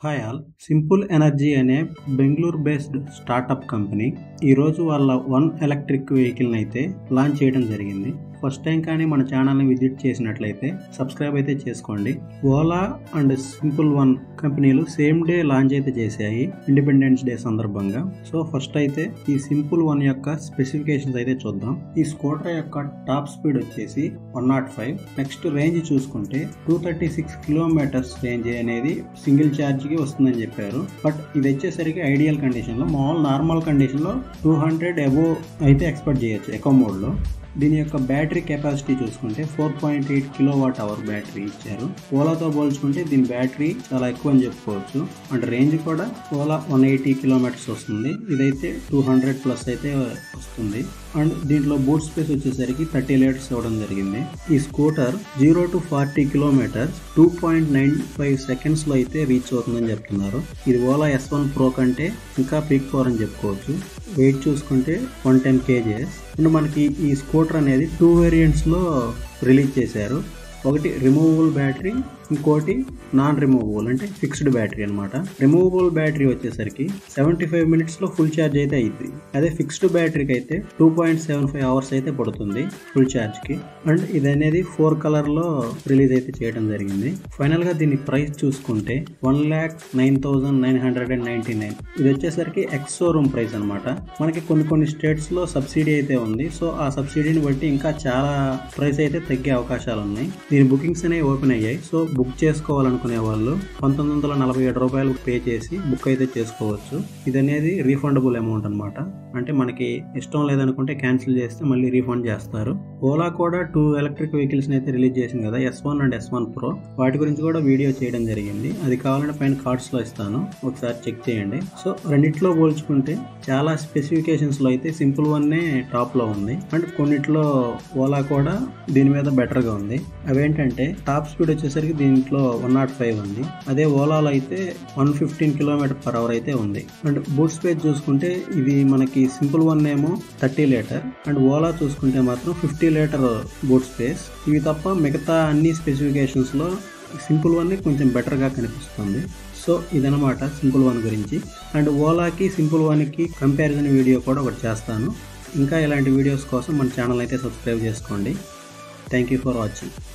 hi all simple energy అనే Bengaluru based startup company ఈరోజు వాళ్ళ వన్ ఎలక్ట్రిక్ వెహికల్ని అయితే లాంచ్ చేయడం జరిగింది ఫస్ట్ టైం కానీ మన ఛానల్ని విజిట్ చేసినట్లయితే సబ్స్క్రైబ్ అయితే చేసుకోండి ఓలా అండ్ సింపుల్ వన్ కంపెనీలు సేమ్ డే లాంచ్ అయితే చేశాయి ఇండిపెండెన్స్ డే సందర్భంగా సో ఫస్ట్ అయితే ఈ సింపుల్ వన్ యొక్క స్పెసిఫికేషన్స్ అయితే చూద్దాం ఈ స్కూటర్ యొక్క టాప్ స్పీడ్ వచ్చేసి one nought five next range చూసుకుంటే two thirty six kilometres range అనేది సింగిల్ ఛార్జ్ కి వస్తుందని చెప్పారు బట్ ఇది వచ్చేసరికి ఐడియల్ కండిషన్ లో మామూలు నార్మల్ కండిషన్ లో టూ హండ్రెడ్ అబో అయితే ఎక్స్పెక్ట్ చేయొచ్చు ఎకో మోడ్ లో దీని యొక్క బ్యాటరీ కెపాసిటీ చూసుకుంటే four point eight kilowatt hour battery ఇచ్చారు ఓలాతో పోల్చుకుంటే దీని బ్యాటరీ చాలా ఎక్కువ అని చెప్పుకోవచ్చు అండ్ రేంజ్ కూడా ఓలా వన్ ఎయిటీ కిలోమీటర్స్ వస్తుంది ఇదైతే టూ హండ్రెడ్ ప్లస్ అయితే వస్తుంది అండ్ దీంట్లో బూట్ స్పేస్ వచ్చేసరికి థర్టీ లీటర్స్ ఇవ్వడం జరిగింది ఈ scooter zero to forty kilometres two point nine five seconds లో అయితే రీచ్ అవుతుందని చెప్తున్నారు ఇది ఓలా ఎస్ వన్ ప్రో కంటే ఇంకా పీక్ పవర్ అని చెప్పుకోవచ్చు వెయిట్ చూసుకుంటే వన్ టెన్ కేజీస్ అండ్ మనకి ఈ స్కూటర్ అనేది టూ వేరియంట్స్లో రిలీజ్ చేశారు ఒకటి రిమూవబుల్ బ్యాటరీ ఇంకోటి నాన్ రిమూవబుల్ అంటే ఫిక్స్డ్ బ్యాటరీ అనమాట రిమూవబుల్ బ్యాటరీ వచ్చేసరికి సెవెంటీ ఫైవ్ మినిట్స్లో ఫుల్ ఛార్జ్ అయితే అయింది అదే ఫిక్స్డ్ బ్యాటరీకి అయితే two point seven five hours అయితే పడుతుంది ఫుల్ ఛార్జ్కి అండ్ ఇది అనేది ఫోర్ కలర్లో రిలీజ్ అయితే చేయడం జరిగింది ఫైనల్గా దీని ప్రైస్ చూసుకుంటే one lakh nine thousand nine hundred and ninety nine ఇది వచ్చేసరికి ఎక్స్ షోరూమ్ ప్రైస్ అనమాట మనకి కొన్ని కొన్ని స్టేట్స్లో సబ్సిడీ అయితే ఉంది సో ఆ సబ్సిడీని బట్టి ఇంకా చాలా ప్రైస్ అయితే తగ్గే అవకాశాలు ఉన్నాయి దీని బుకింగ్స్ అనేవి ఓపెన్ అయ్యాయి సో బుక్ చేసుకోవాలనుకునే వాళ్ళు పంతొమ్మిది వందల నలభై ఏడు రూపాయలు పే చేసి బుక్ అయితే చేసుకోవచ్చు ఇది అనేది రీఫండబుల్ అమౌంట్ అనమాట అంటే మనకి ఇష్టం లేదనుకుంటే క్యాన్సిల్ చేస్తే మళ్ళీ రీఫండ్ చేస్తారు ఓలా కూడా టూ ఎలక్ట్రిక్ వెహికల్స్ అయితే రిలీజ్ చేసింది కదా S one and S one pro వాటి గురించి కూడా వీడియో చేయడం జరిగింది అది కావాలంటే పైన కార్డ్స్ లో ఇస్తాను ఒకసారి చెక్ చేయండి సో రెండిట్లో పోల్చుకుంటే చాలా స్పెసిఫికేషన్స్ లో అయితే సింపుల్ వన్నే టాప్ లో ఉంది అండ్ కొన్నిట్లో ఓలా కూడా దీని మీద బెటర్ గా ఉంది అవేంటంటే టాప్ స్పీడ్ వచ్చేసరికి దీంట్లో వన్ నాట్ ఫైవ్ ఉంది అదే ఓలాలో అయితే one fifteen kilometre per hour అయితే ఉంది అండ్ బూట్ స్పేస్ చూసుకుంటే ఇది మనకి సింపుల్ వన్ ఏమో థర్టీ లీటర్ అండ్ ఓలా చూసుకుంటే మాత్రం ఫిఫ్టీ లీటర్ బూట్ స్పేస్ ఇవి తప్ప మిగతా అన్ని స్పెసిఫికేషన్స్లో సింపుల్ వన్ కొంచెం బెటర్గా కనిపిస్తుంది సో ఇదనమాట సింపుల్ వన్ గురించి అండ్ ఓలాకి సింపుల్ వన్కి కంపారిజన్ వీడియో కూడా ఒకటి చేస్తాను ఇంకా ఇలాంటి వీడియోస్ కోసం మన ఛానల్ అయితే సబ్స్క్రైబ్ చేసుకోండి థ్యాంక్ యూ ఫర్ వాచింగ్